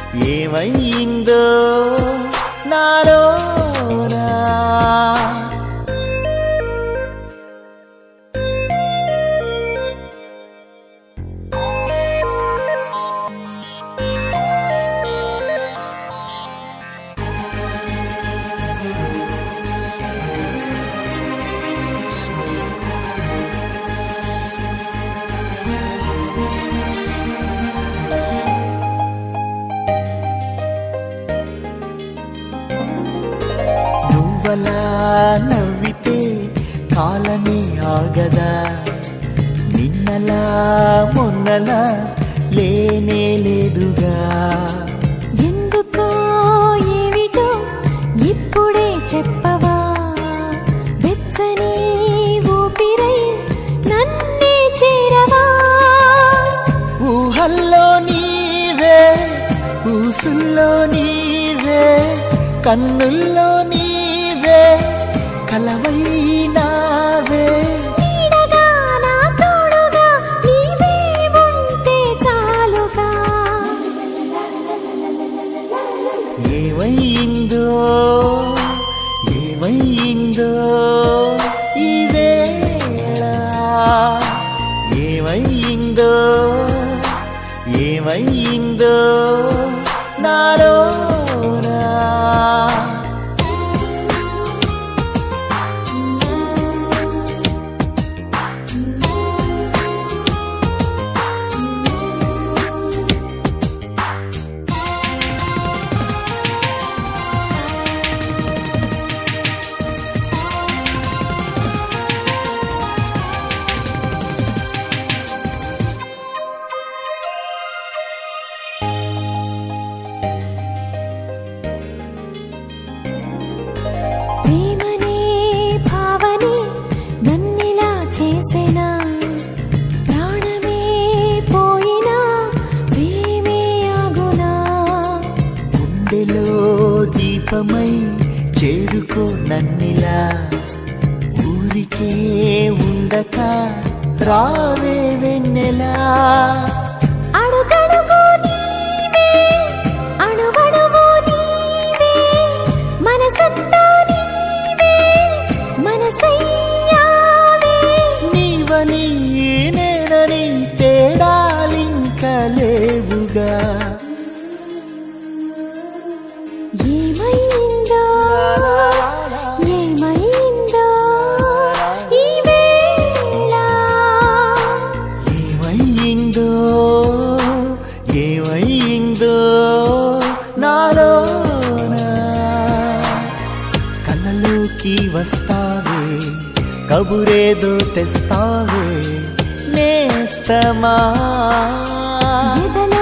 ఏమైందో నాలోనా నువ్వలా నవ్వితే కాలమే ఆగదా నిన్నలా మొన్నలా లేనే లేదుగా ఎందుకో ఏమిటో ఇప్పుడే చెప్పవా వెచ్చని ఊపిరై నన్నే చేరవా ఊహల్లో నీవే ఊసుల్లో నీవే కన్నుల్లో నీవే కలవైనావే నీడగా నా తోడుగా నీవే ఉంటే చాలుగా ఏమైందో ఏమైందో ఈ వేళ ఏమైందో ఏమైందో నాలోనా ప్రేమనే భావనే నన్నిలా చేసేనా ప్రాణమే పోయినా ప్రేమే ఆగునా గుండెలో దీపమై చేరుకో నన్నిలా ఊరికే ఉండక రావే వెన్నెలా అడుగడుగు నీవే అణువణువు నీవే మనసంతా నీవే మనసయ్యావే నీవని నేనని తేడాలింక లేవుగా ఏమైందో ఏమైందో ఈ వేళ ఏమైందో ఏమైందో నాలోనా కళ్ళలోకి వస్తావే కబురేదో తెస్తావే నేస్తమా ఎదలో